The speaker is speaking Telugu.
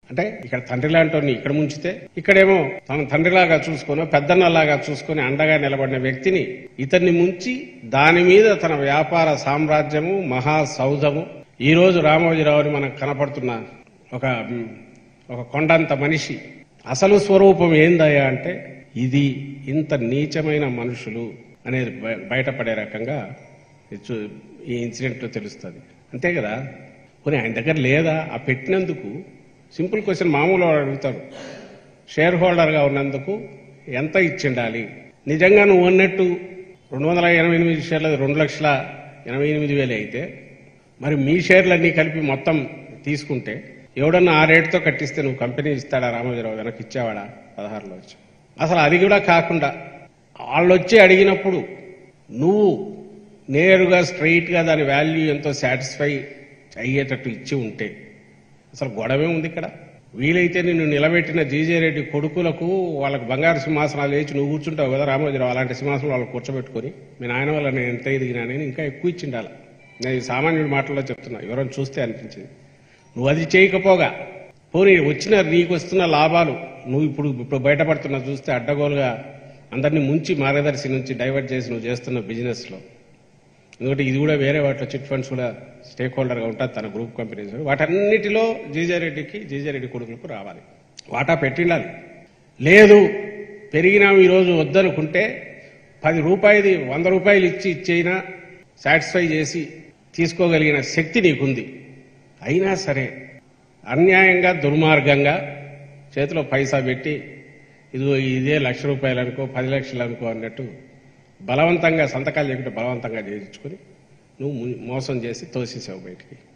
అంటే ఇక్కడ తండ్రి లాంటి ఇక్కడ ముంచితే ఇక్కడేమో తన తండ్రిలాగా చూసుకొని పెద్దన్నలాగా చూసుకొని అండగా నిలబడిన వ్యక్తిని ఇతన్ని ముంచి దాని మీద తన వ్యాపార సామ్రాజ్యము మహా సౌధము ఈ రోజు రామోజీరావుని మనకు కనపడుతున్న ఒక మ్, ఒక కొండంత మనిషి అసలు స్వరూపం ఏందయ్యా అంటే ఇది ఇంత నీచమైన మనుషులు అనేది బయ- బయటపడే రకంగా ఇది చూ- ఈ ఇన్సిడెంట్ లో తెలుస్తుంది అంతే కదా పోనీ ఆయన దగ్గర లేదా ఆ పెట్టినందుకు సింపుల్ క్వశ్చన్ మామూలు వాడు అడుగుతారు షేర్ హోల్డర్గా ఉన్నందుకు ఎంత ఇచ్చిండాలి నిజంగా నువ్వు అన్నట్టు రెండు వందల ఎనభై ఎనిమిది షేర్లు రెండు లక్షల ఎనభై ఎనిమిది వేలు అయితే మరి మీ షేర్లన్నీ కలిపి మొత్తం తీసుకుంటే ఎవడన్నా ఆ రేటుతో కట్టిస్తే నువ్వు కంపెనీ ఇస్తాడా రామోజీరావు వెనక్కి ఇచ్చేవాడా పదహారులో వచ్చి అసలు అది కూడా కాకుండా వాళ్ళు వచ్చి అడిగినప్పుడు నువ్వు నేరుగా స్ట్రైట్గా దాని వాల్యూ ఎంతో సాటిస్ఫై అయ్యేటట్టు ఇచ్చి ఉంటే అసలు గొడవే ఉంది ఇక్కడ వీలైతే నిన్ను నిలబెట్టిన జీజే రెడ్డి కొడుకులకు వాళ్ళకి బంగారు సింహాసనాలు వేసి నువ్వు కూర్చుంటావు కదా రామోజీరావు అలాంటి సింహాసనం వాళ్ళు కూర్చోబెట్టుకొని మీ నాయన వల్ల నేను ఎంత ఎదిగినా నేను ఇంకా ఎక్కువ ఇచ్చిండాల నేను ఈ సామాన్యుడి మాటల్లో చెప్తున్నా ఎవరైనా చూస్తే అనిపించింది నువ్వు అది చేయకపోగా పోనీ వచ్చిన నీకు వస్తున్న లాభాలు నువ్వు ఇప్పుడు ఇప్పుడు బయటపడుతున్నా చూస్తే అడ్డగోలుగా అందరినీ ముంచి మార్గదర్శి నుంచి డైవర్ట్ చేసి నువ్వు చేస్తున్న బిజినెస్ లో ఎందుకంటే ఇది కూడా వేరే వాటిలో చిట్ ఫండ్స్ కూడా స్టేక్ హోల్డర్గా ఉంటుంది తన గ్రూప్ కంపెనీస్ వాటన్నిటిలో జీజారెడ్డికి జీజారెడ్డి కొడుకులకు రావాలి వాటా పెట్టిండాలి లేదు పెరిగినా ఈరోజు వద్దనుకుంటే పది రూపాయలు వంద రూపాయలు ఇచ్చి ఇచ్చైనా సాటిస్ఫై చేసి తీసుకోగలిగిన శక్తి నీకుంది అయినా సరే అన్యాయంగా దుర్మార్గంగా చేతిలో పైసా పెట్టి ఇదిగో ఇదే లక్ష రూపాయలు అనుకో పది లక్షలు అనుకో అన్నట్టు బలవంతంగా సంతకాలు చేయకుండా బలవంతంగా చేయించుకొని నువ్వు ము- మోసం చేసి తోసేసావు బయటికి